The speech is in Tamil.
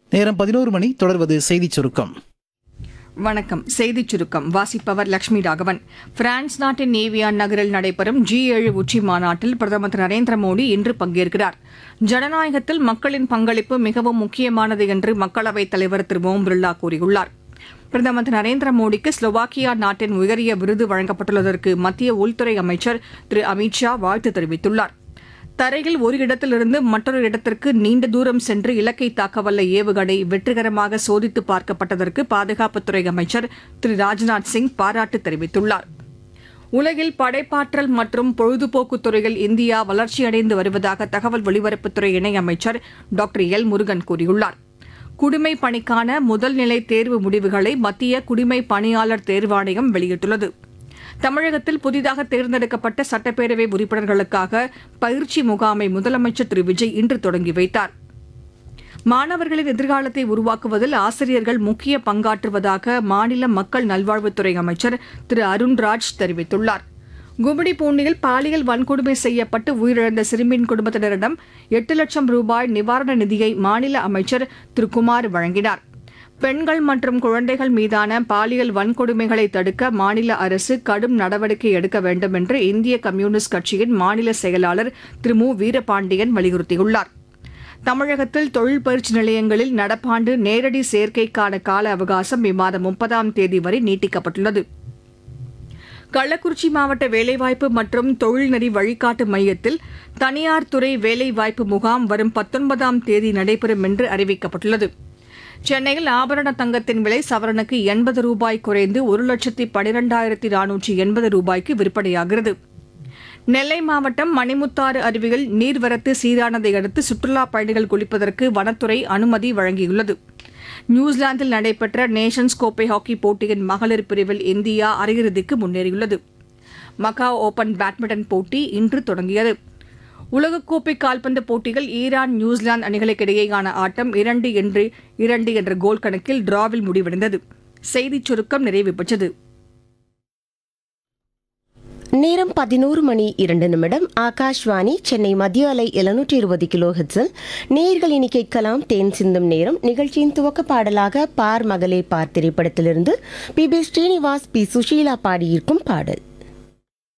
நேரம் பதினோரு மணி தொடர்வது செய்திச் சுருக்கம் வணக்கம் செய்திச் சுருக்கம் வாசிப்பவர் லட்சுமி ராகவன் பிரான்ஸ் நாட்டின் நேவியான் நகரில் நடைபெறும் ஜி ஏழு உச்சி மாநாட்டில் பிரதமர் திரு நரேந்திர மோடி இன்று பங்கேற்கிறார் ஜனநாயகத்தில் மக்களின் பங்களிப்பு மிகவும் முக்கியமானது என்று மக்களவைத் தலைவர் திரு ஓம் பிர்லா கூறியுள்ளார் பிரதமர் திரு நரேந்திர மோடிக்கு ஸ்லோவாக்கியா நாட்டின் உயரிய விருது வழங்கப்பட்டுள்ளதற்கு மத்திய உள்துறை அமைச்சர் திரு அமித் ஷா வாழ்த்து தெரிவித்துள்ளார் தரையில் ஒரு இடத்திலிருந்து மற்றொரு இடத்திற்கு நீண்ட தூரம் சென்று இலக்கை தாக்கவல்ல ஏவுகணை வெற்றிகரமாக சோதித்து பார்க்கப்பட்டதற்கு பாதுகாப்புத்துறை அமைச்சர் திரு ராஜ்நாத் சிங் பாராட்டு தெரிவித்துள்ளார் உலகில் படைப்பாற்றல் மற்றும் பொழுதுபோக்கு துறையில் இந்தியா வளர்ச்சியடைந்து வருவதாக தகவல் ஒலிபரப்புத்துறை இணையமைச்சர் டாக்டர் எல் முருகன் கூறியுள்ளார் குடிமை பணிக்கான முதல்நிலை தேர்வு முடிவுகளை மத்திய குடிமை பணியாளர் தேர்வாணையம் வெளியிட்டுள்ளது தமிழகத்தில் புதிதாக தேர்ந்தெடுக்கப்பட்ட சட்டப்பேரவை உறுப்பினர்களுக்காக பயிற்சி முகாமை முதலமைச்சர் திரு விஜய் இன்று தொடங்கி வைத்தார் மாணவர்களின் எதிர்காலத்தை உருவாக்குவதில் ஆசிரியர்கள் முக்கிய பங்காற்றுவதாக மாநில மக்கள் நல்வாழ்வுத்துறை அமைச்சர் திரு அருண்ராஜ் தெரிவித்துள்ளார் கும்மிடிப்பூண்டியில் பாலியல் வன்கொடுமை செய்யப்பட்டு உயிரிழந்த சிறுமியின் குடும்பத்தினரிடம் எட்டு லட்சம் ரூபாய் நிவாரண நிதியை மாநில அமைச்சர் திரு குமார் வழங்கினார் பெண்கள் மற்றும் குழந்தைகள் மீதான பாலியல் வன்கொடுமைகளை தடுக்க மாநில அரசு கடும் நடவடிக்கை எடுக்க வேண்டும் என்று இந்திய கம்யூனிஸ்ட் கட்சியின் மாநில செயலாளர் திரு மு வீரபாண்டியன் வலியுறுத்தியுள்ளார் தமிழகத்தில் தொழில் பயிற்சி நிலையங்களில் நடப்பாண்டு நேரடி சேர்க்கைக்கான கால அவகாசம் இம்மாதம் முப்பதாம் தேதி வரை நீட்டிக்கப்பட்டுள்ளது கள்ளக்குறிச்சி மாவட்ட வேலைவாய்ப்பு மற்றும் தொழில்நெறி வழிகாட்டு மையத்தில் தனியார் துறை வேலைவாய்ப்பு முகாம் வரும் பத்தொன்பதாம் தேதி நடைபெறும் என்று அறிவிக்கப்பட்டுள்ளது சென்னையில் ஆபரண தங்கத்தின் விலை சவரனுக்கு எண்பது ரூபாய் குறைந்து ஒரு லட்சத்தி பனிரெண்டாயிரத்தி நானூற்றி எண்பது ரூபாய்க்கு விற்பனையாகிறது நெல்லை மாவட்டம் மணிமுத்தாறு அருவியில் நீர்வரத்து சீரானதை அடுத்து சுற்றுலாப் பயணிகள் குளிப்பதற்கு வனத்துறை அனுமதி வழங்கியுள்ளது நியூசிலாந்தில் நடைபெற்ற நேஷன்ஸ் கோப்பை ஹாக்கி போட்டியின் மகளிர் பிரிவில் இந்தியா அரையிறுதிக்கு முன்னேறியுள்ளது மகாவ் ஓபன் பேட்மிண்டன் போட்டி இன்று தொடங்கியது உலகக்கோப்பை கால்பந்து போட்டியில் ஈரான் நியூசிலாந்து அணிகளுக்கிடையேயான ஆட்டம் இரண்டு என்று இரண்டு என்ற கோல் கணக்கில் டிராவில் முடிவடைந்தது செய்திச் சுருக்கம் நிறைவு பெற்றது நேரம் பதினோரு மணி இரண்டு நிமிடம் ஆகாஷ்வாணி சென்னை மத்திய அலை எழுநூற்றி இருபது கிலோ ஹெட்ஸில் நேர்கள் இனி கேட்கலாம் தேன் சிந்தும் நேரம் நிகழ்ச்சியின் துவக்க பாடலாக பார் மகளே பார் திரைப்படத்திலிருந்து P B Sreenivas P Susheela பாடியிருக்கும் பாடல்